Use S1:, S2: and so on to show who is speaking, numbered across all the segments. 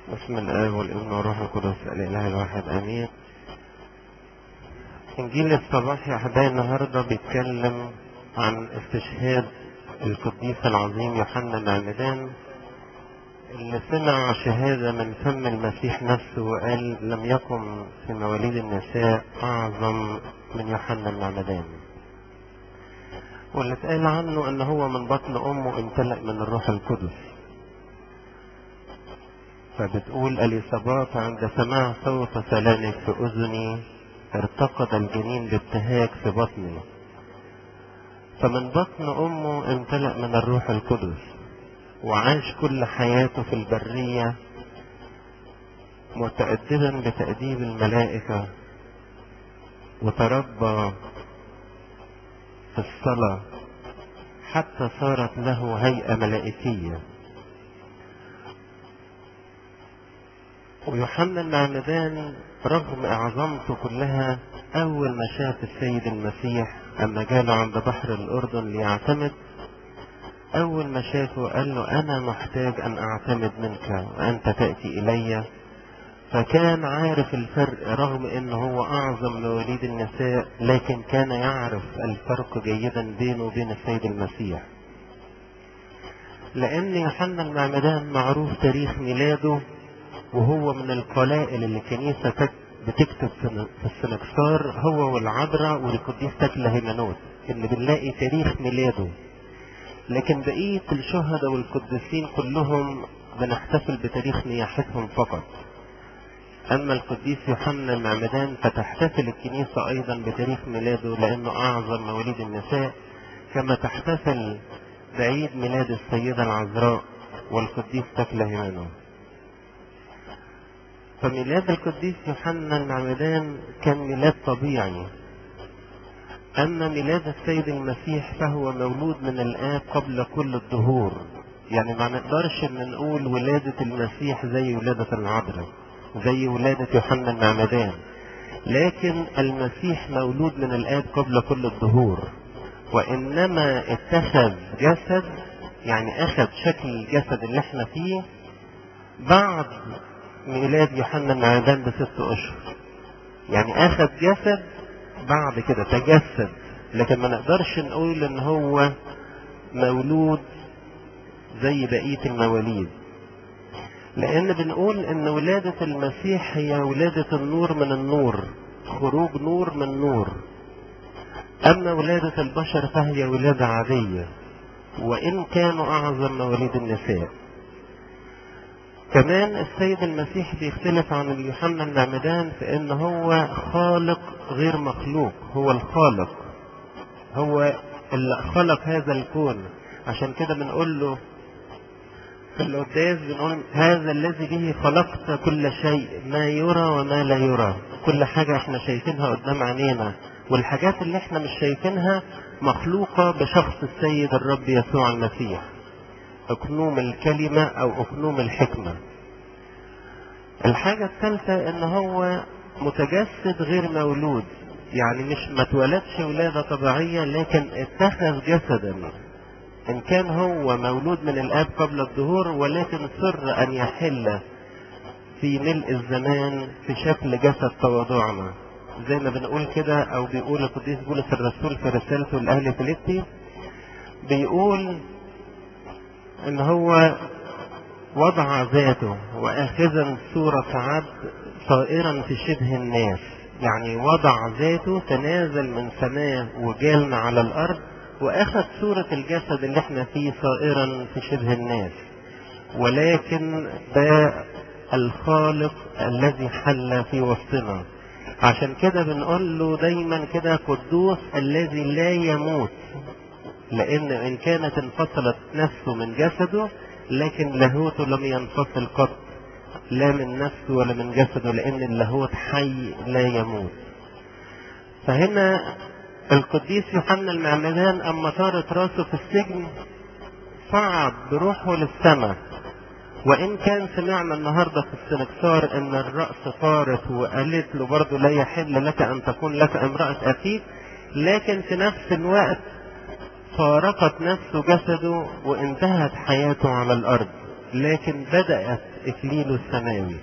S1: بسم الآب والابن والروح القدس الإله الواحد آمين إنجيل الصباح يا أحبائي النهاردة بيتكلم عن استشهاد القديس العظيم يوحنا المعمدان اللي سمع شهادة من فم المسيح نفسه وقال لم يكن في مواليد النساء أعظم من يوحنا المعمدان واللي اتقال عنه ان هو من بطن امه امتلأ من الروح القدس فبتقول اليصابات عند سماع صوت سلامك في اذني ارتقد الجنين بابتهاج في بطني فمن بطن امه امتلأ من الروح القدس وعاش كل حياته في البرية متأدبا بتأديب الملائكة وتربى في الصلاة حتى صارت له هيئة ملائكية ويوحنا المعمدان رغم عظمته كلها أول ما شاف السيد المسيح أما جاله عند بحر الأردن ليعتمد أول ما شافه قال له أنا محتاج أن أعتمد منك وأنت تأتي إلي فكان عارف الفرق رغم انه هو اعظم مواليد النساء لكن كان يعرف الفرق جيدا بينه وبين السيد المسيح لان يوحنا المعمدان معروف تاريخ ميلاده وهو من القلائل اللي الكنيسة بتكتب في السنكسار هو والعذراء والقديس تكله هيمانوت اللي بنلاقي تاريخ ميلاده لكن بقية الشهداء والقديسين كلهم بنحتفل بتاريخ نياحتهم فقط أما القديس يوحنا المعمدان فتحتفل الكنيسة أيضا بتاريخ ميلاده لأنه أعظم مواليد النساء كما تحتفل بعيد ميلاد السيدة العذراء والقديس تكله هيمانو فميلاد القديس يوحنا المعمدان كان ميلاد طبيعي أما ميلاد السيد المسيح فهو مولود من الآب قبل كل الدهور يعني ما نقدرش ان نقول ولادة المسيح زي ولادة العذراء زي ولادة يوحنا المعمدان لكن المسيح مولود من الآب قبل كل الظهور وإنما اتخذ جسد يعني أخذ شكل الجسد اللي احنا فيه بعد ميلاد يوحنا المعمدان بست أشهر يعني أخذ جسد بعد كده تجسد لكن ما نقدرش نقول ان هو مولود زي بقية المواليد لأن بنقول إن ولادة المسيح هي ولادة النور من النور خروج نور من نور أما ولادة البشر فهي ولادة عادية وإن كانوا أعظم مواليد النساء كمان السيد المسيح بيختلف عن يوحنا المعمدان في إن هو خالق غير مخلوق هو الخالق هو اللي خلق هذا الكون عشان كده بنقول له في القداس بنقول هذا الذي به خلقت كل شيء ما يرى وما لا يرى كل حاجة احنا شايفينها قدام عينينا والحاجات اللي احنا مش شايفينها مخلوقة بشخص السيد الرب يسوع المسيح اكنوم الكلمة او اكنوم الحكمة الحاجة الثالثة ان هو متجسد غير مولود يعني مش ما اتولدش ولادة طبيعية لكن اتخذ جسدا إن كان هو مولود من الآب قبل الظهور ولكن سر أن يحل في ملء الزمان في شكل جسد تواضعنا زي ما بنقول كده أو بيقول القديس بولس الرسول في رسالته لأهل فيليبي بيقول إن هو وضع ذاته وآخذا صورة عبد صائرا في شبه الناس يعني وضع ذاته تنازل من سماه وجالنا على الأرض واخذ صورة الجسد اللي احنا فيه صائرا في شبه الناس ولكن ده الخالق الذي حل في وسطنا عشان كده بنقول له دايما كده قدوس الذي لا يموت لان ان كانت انفصلت نفسه من جسده لكن لاهوته لم ينفصل قط لا من نفسه ولا من جسده لان اللاهوت حي لا يموت فهنا القديس يوحنا المعمدان اما طارت راسه في السجن صعد بروحه للسماء وان كان سمعنا النهارده في السنكسار ان الراس طارت وقالت له برضه لا يحل لك ان تكون لك امراه اخيك لكن في نفس الوقت فارقت نفسه جسده وانتهت حياته على الارض لكن بدأت إكليله السماوي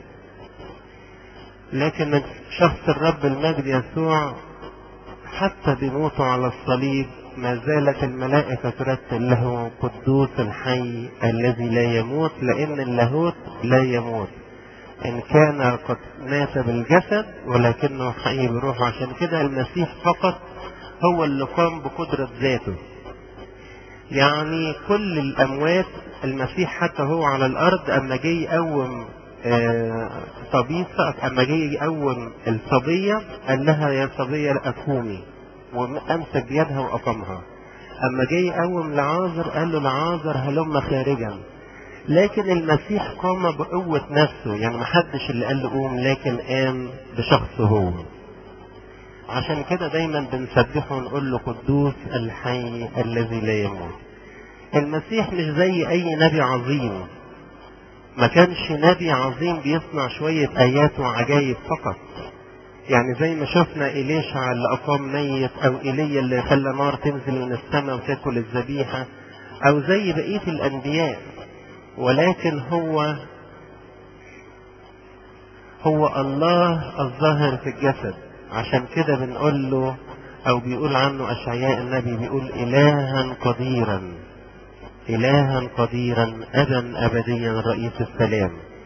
S1: لكن شخص الرب المجد يسوع حتى بموته على الصليب ما زالت الملائكة ترتل له قدوس الحي الذي لا يموت لأن اللاهوت لا يموت إن كان قد مات بالجسد ولكنه حي بروحه عشان كده المسيح فقط هو اللي قام بقدرة ذاته يعني كل الأموات المسيح حتى هو على الأرض أما جه يقوم آه طبيصة أما جه يقوم الصبية قال لها يا صبية أقومي وأمسك بيدها وأقامها أما جه يقوم لعازر قال له لعازر هلم خارجا لكن المسيح قام بقوة نفسه يعني محدش اللي قال له قوم لكن قام بشخصه هو عشان كده دايما بنسبحه ونقول له قدوس الحي الذي لا يموت المسيح مش زي اي نبي عظيم ما كانش نبي عظيم بيصنع شوية ايات وعجائب فقط يعني زي ما شفنا إليشع اللي أقام ميت أو إيليا اللي خلى نار تنزل من السماء وتاكل الذبيحة أو زي بقية الأنبياء ولكن هو هو الله الظاهر في الجسد عشان كده بنقول له او بيقول عنه اشعياء النبي بيقول الها قديرا الها قديرا ابا ابديا رئيس السلام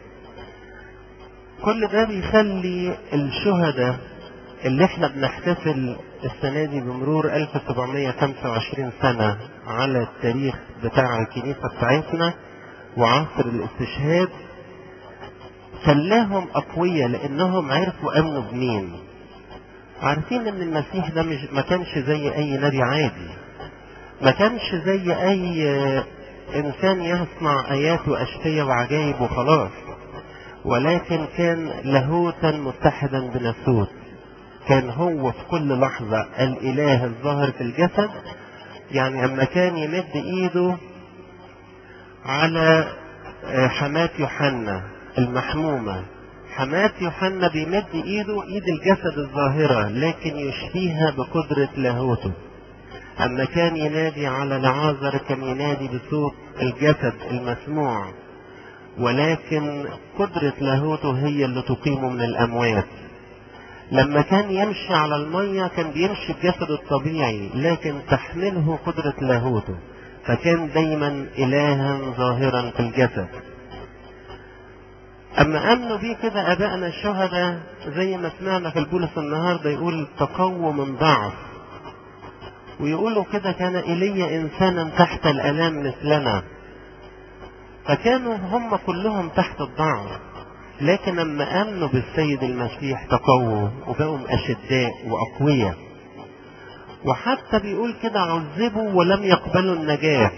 S1: كل ده بيخلي الشهداء اللي احنا بنحتفل السنة دي بمرور 1725 سنة على التاريخ بتاع الكنيسة بتاعتنا وعصر الاستشهاد خلاهم أقوياء لأنهم عرفوا أمنوا بمين عارفين ان المسيح ده مش ما كانش زي اي نبي عادي ما كانش زي اي انسان يصنع ايات واشفية وعجائب وخلاص ولكن كان لاهوتا متحدا بناسوت كان هو في كل لحظة الاله الظاهر في الجسد يعني اما كان يمد ايده على حماة يوحنا المحمومة حماة يوحنا بيمد ايده ايد الجسد الظاهرة لكن يشفيها بقدرة لاهوته اما كان ينادي على لعازر كان ينادي بصوت الجسد المسموع ولكن قدرة لاهوته هي اللي تقيمه من الاموات لما كان يمشي على المية كان بيمشي بجسده الطبيعي لكن تحمله قدرة لاهوته فكان دايما الها ظاهرا في الجسد اما امنوا بيه كده ابائنا الشهداء زي ما سمعنا في البولس النهارده يقول تقوى من ضعف ويقولوا كده كان ايليا انسانا تحت الالام مثلنا فكانوا هم كلهم تحت الضعف لكن اما امنوا بالسيد المسيح تقووا وبقوا اشداء واقوياء وحتى بيقول كده عذبوا ولم يقبلوا النجاه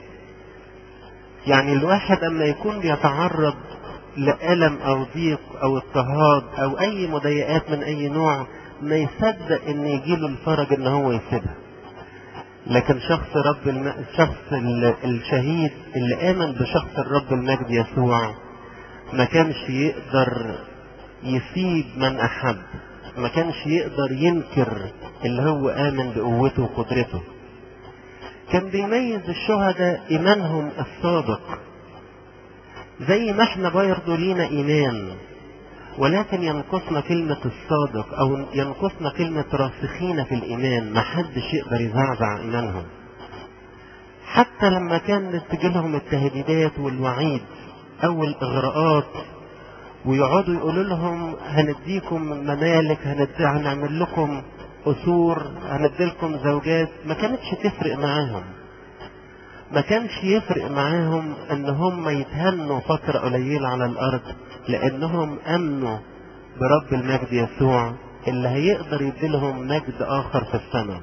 S1: يعني الواحد اما يكون بيتعرض لألم أو ضيق أو اضطهاد أو أي مضايقات من أي نوع ما يصدق إن يجيله الفرج إن هو يسيبها. لكن شخص رب الم... الشخص ال... الشهيد اللي آمن بشخص الرب المجد يسوع ما كانش يقدر يسيب من أحب ما كانش يقدر ينكر اللي هو آمن بقوته وقدرته كان بيميز الشهداء إيمانهم الصادق زي ما احنا برضه لينا ايمان ولكن ينقصنا كلمة الصادق او ينقصنا كلمة راسخين في الايمان ما حدش يقدر يزعزع ايمانهم حتى لما كانت تجيلهم التهديدات والوعيد او الاغراءات ويقعدوا يقولوا لهم هنديكم ممالك هندي هنعمل لكم قصور هنديلكم زوجات ما كانتش تفرق معاهم ما كانش يفرق معاهم ان هم يتهنوا فترة قليلة على الارض لانهم امنوا برب المجد يسوع اللي هيقدر يديلهم مجد اخر في السماء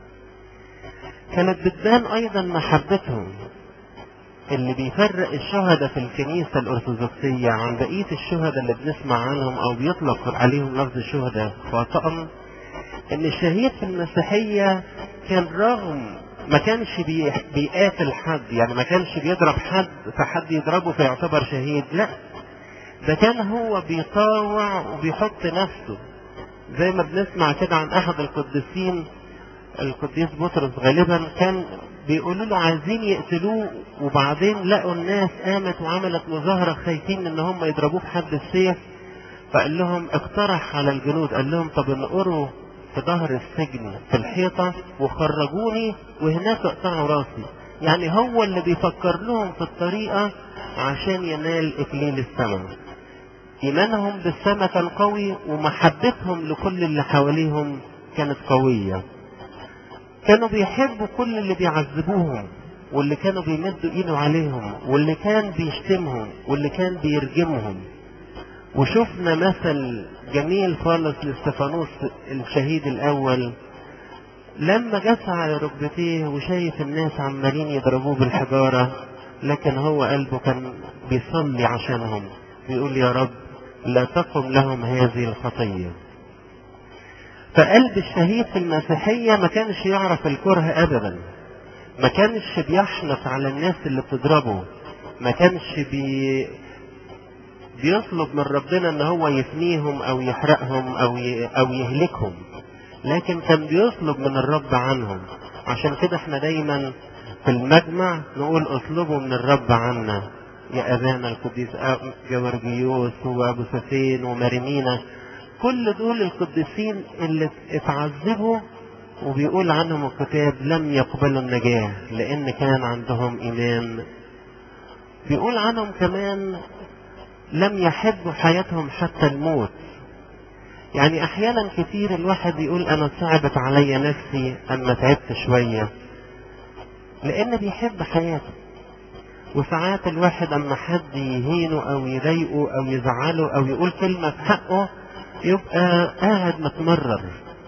S1: كانت بتبان ايضا محبتهم اللي بيفرق الشهداء في الكنيسة الأرثوذكسية عن بقية الشهداء اللي بنسمع عنهم أو بيطلق عليهم لفظ الشهداء خطأ إن الشهيد في المسيحية كان رغم ما كانش بي... بيقاتل حد يعني ما كانش بيضرب حد فحد يضربه فيعتبر شهيد لا ده كان هو بيطاوع وبيحط نفسه زي ما بنسمع كده عن احد القديسين القديس بطرس غالبا كان بيقولوا له عايزين يقتلوه وبعدين لقوا الناس قامت وعملت مظاهرة خايفين ان هم يضربوه بحد السيف فقال لهم اقترح على الجنود قال لهم طب انقروا في ظهر السجن في الحيطة وخرجوني وهناك اقطعوا راسي يعني هو اللي بيفكر لهم في الطريقة عشان ينال اكليل السماء ايمانهم بالسماء كان قوي ومحبتهم لكل اللي حواليهم كانت قوية كانوا بيحبوا كل اللي بيعذبوهم واللي كانوا بيمدوا ايده عليهم واللي كان بيشتمهم واللي كان بيرجمهم وشفنا مثل جميل خالص لاستفانوس الشهيد الاول لما جس على ركبتيه وشايف الناس عمالين يضربوه بالحجارة لكن هو قلبه كان بيصلي عشانهم بيقول يا رب لا تقم لهم هذه الخطية فقلب الشهيد في المسيحية ما كانش يعرف الكره أبدا ما كانش بيحنط على الناس اللي بتضربه ما كانش بي بيطلب من ربنا ان هو يفنيهم او يحرقهم او ي... او يهلكهم لكن كان بيطلب من الرب عنهم عشان كده احنا دايما في المجمع نقول اطلبوا من الرب عنا يا ابانا القديس جورجيوس وابو سفين وماريمينا كل دول القديسين اللي اتعذبوا وبيقول عنهم الكتاب لم يقبلوا النجاة لان كان عندهم ايمان بيقول عنهم كمان لم يحبوا حياتهم حتى الموت يعني احيانا كتير الواحد يقول انا صعبت عليا نفسي اما تعبت شوية لان بيحب حياته وساعات الواحد اما حد يهينه او يضايقه او يزعله او يقول كلمة في حقه يبقى قاعد متمرر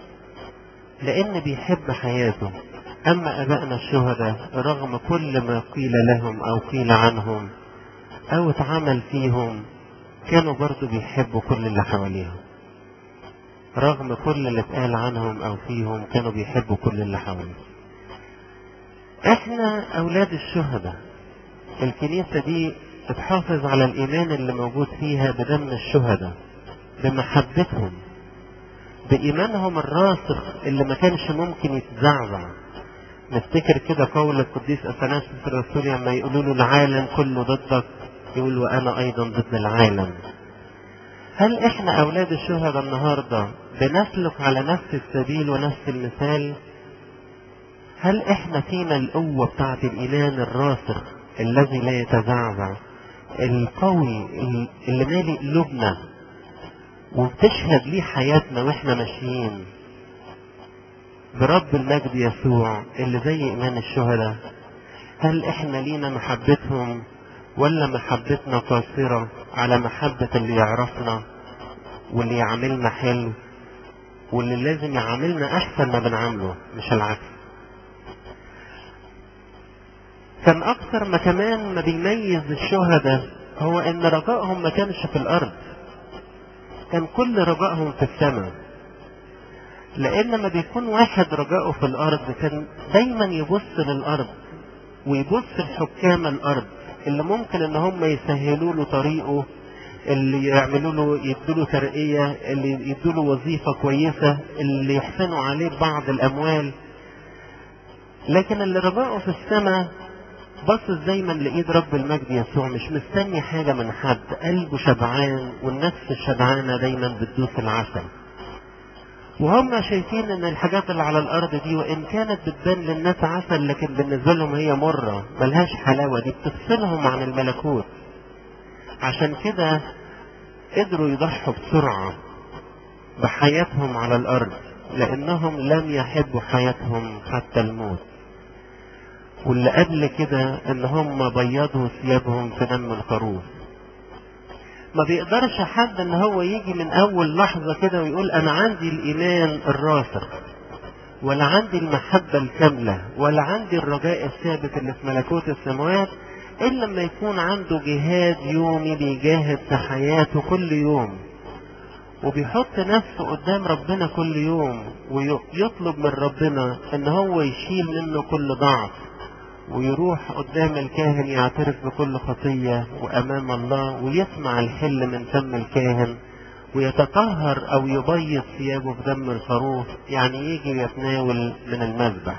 S1: لان بيحب حياته اما ابائنا الشهداء رغم كل ما قيل لهم او قيل عنهم او اتعمل فيهم كانوا برضو بيحبوا كل اللي حواليهم رغم كل اللي اتقال عنهم او فيهم كانوا بيحبوا كل اللي حواليهم احنا اولاد الشهداء الكنيسة دي تحافظ على الايمان اللي موجود فيها بدم الشهداء بمحبتهم بإيمانهم الراسخ اللي ما كانش ممكن يتزعزع نفتكر كده قول القديس أثناسيوس الرسول لما يقولوا له العالم كله ضدك يقول وأنا أيضا ضد العالم هل إحنا أولاد الشهداء النهاردة بنسلك على نفس السبيل ونفس المثال هل إحنا فينا القوة بتاعة الإيمان الراسخ الذي لا يتزعزع القوي اللي مالي قلوبنا وبتشهد ليه حياتنا واحنا ماشيين برب المجد يسوع اللي زي ايمان الشهداء هل احنا لينا محبتهم ولا محبتنا قاصرة على محبة اللي يعرفنا واللي يعاملنا حلو واللي لازم يعاملنا احسن ما بنعامله مش العكس كان اكثر ما كمان ما بيميز الشهداء هو ان رجائهم ما كانش في الارض كان كل رجائهم في السماء لان لما بيكون واحد رجائه في الارض كان دايما يبص للارض ويبص لحكام الارض اللي ممكن ان هم يسهلوا له طريقه اللي يعملوا له يدوا له ترقيه اللي يدوا له وظيفه كويسه اللي يحسنوا عليه بعض الاموال لكن اللي رجائه في السماء باصص دايما لايد رب المجد يسوع مش مستني حاجة من حد قلبه شبعان والنفس الشبعانة دايما بتدوس العسل وهم شايفين ان الحاجات اللي على الارض دي وان كانت بتبان للناس عسل لكن بالنسبة لهم هي مرة ملهاش حلاوة دي بتفصلهم عن الملكوت عشان كده قدروا يضحوا بسرعة بحياتهم على الارض لانهم لم يحبوا حياتهم حتى الموت واللي قبل كده ان هم بيضوا ثيابهم في دم الخروف ما بيقدرش حد ان هو يجي من اول لحظة كده ويقول انا عندي الايمان الراسخ ولا عندي المحبة الكاملة ولا عندي الرجاء الثابت اللي في ملكوت السماوات الا لما يكون عنده جهاد يومي بيجاهد في حياته كل يوم وبيحط نفسه قدام ربنا كل يوم ويطلب من ربنا ان هو يشيل منه كل ضعف ويروح قدام الكاهن يعترف بكل خطية وأمام الله ويسمع الحل من فم الكاهن ويتطهر او يبيض ثيابه بدم الخروف يعني يجي يتناول من المذبح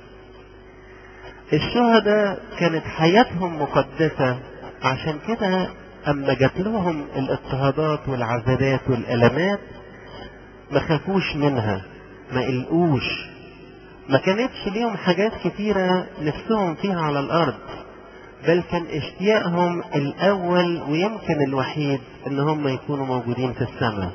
S1: الشهداء كانت حياتهم مقدسة عشان كده اما جات لهم الاضطهادات والعذابات والالمات ما خافوش منها ما قلقوش ما كانتش ليهم حاجات كتيرة نفسهم فيها على الارض بل كان اشتياقهم الاول ويمكن الوحيد ان هم يكونوا موجودين في السماء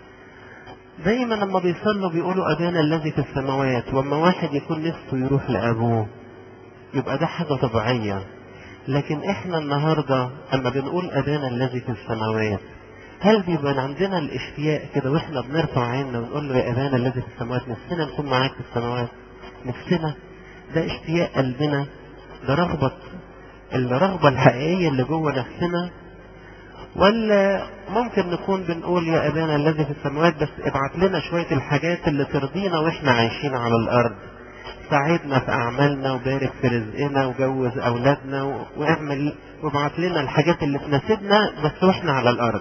S1: دايما لما بيصلوا بيقولوا ابانا الذي في السماوات واما واحد يكون نفسه يروح لابوه يبقى ده حاجة طبيعية لكن احنا النهاردة اما بنقول ابانا الذي في السماوات هل بيبقى عندنا الاشتياق كده واحنا بنرفع عيننا ونقول له يا ابانا الذي في السماوات نفسنا نكون معاك في السماوات نفسنا ده اشتياق قلبنا ده رغبة الرغبة الحقيقية اللي جوه نفسنا ولا ممكن نكون بنقول يا ابانا الذي في السماوات بس ابعت لنا شوية الحاجات اللي ترضينا واحنا عايشين على الارض ساعدنا في اعمالنا وبارك في رزقنا وجوز اولادنا واعمل وابعت لنا الحاجات اللي تناسبنا بس واحنا على الارض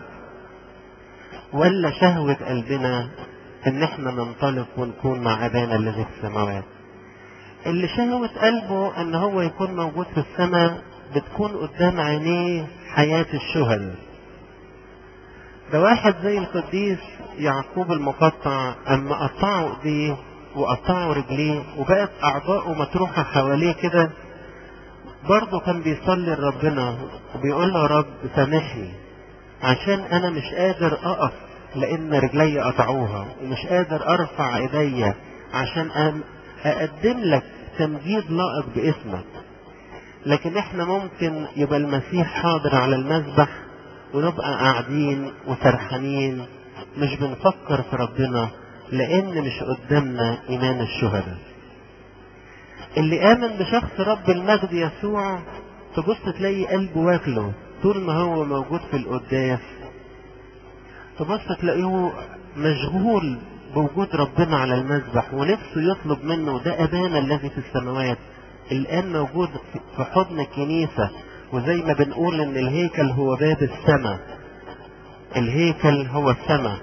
S1: ولا شهوة قلبنا ان احنا ننطلق ونكون مع ابانا الذي في السماوات اللي شهوة قلبه ان هو يكون موجود في السماء بتكون قدام عينيه حياة الشهداء ده واحد زي القديس يعقوب المقطع اما قطعوا ايديه وقطعوا رجليه وبقت اعضاؤه مطروحة حواليه كده برضه كان بيصلي لربنا وبيقول له يا رب سامحني عشان انا مش قادر اقف لان رجلي قطعوها ومش قادر ارفع ايديا عشان اقدم لك تمجيد لائق باسمك لكن احنا ممكن يبقى المسيح حاضر على المذبح ونبقى قاعدين وسرحانين مش بنفكر في ربنا لان مش قدامنا ايمان الشهداء اللي امن بشخص رب المجد يسوع تبص تلاقي قلبه واكله طول ما هو موجود في القداس تبص تلاقيه مشغول بوجود ربنا على المذبح ونفسه يطلب منه ده أبانا الذي في السماوات الآن موجود في حضن الكنيسة وزي ما بنقول إن الهيكل هو باب السماء الهيكل هو السماء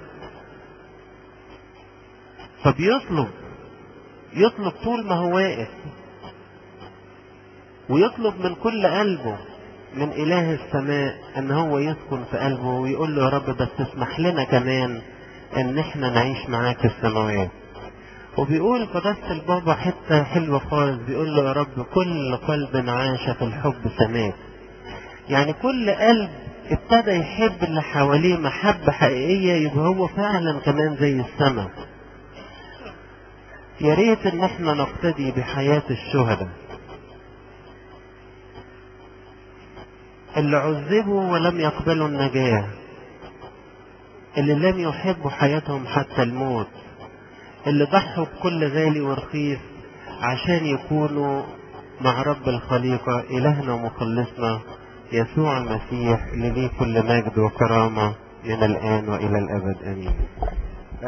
S1: فبيطلب يطلب طول ما هو واقف ويطلب من كل قلبه من إله السماء إن هو يسكن في قلبه ويقول له يا رب بس تسمح لنا كمان ان احنا نعيش معاك في السماوات وبيقول قداسة البابا حتة حلوة خالص بيقول له يا رب كل قلب عاش في الحب سماك يعني كل قلب ابتدى يحب اللي حواليه محبة حقيقية يبقى هو فعلا كمان زي السماء يا ريت ان احنا نقتدي بحياة الشهداء اللي عذبوا ولم يقبلوا النجاه اللي لم يحبوا حياتهم حتى الموت اللي ضحوا بكل غالي ورخيص عشان يكونوا مع رب الخليقة إلهنا ومخلصنا يسوع المسيح اللي ليه كل مجد وكرامة من الآن وإلى الأبد آمين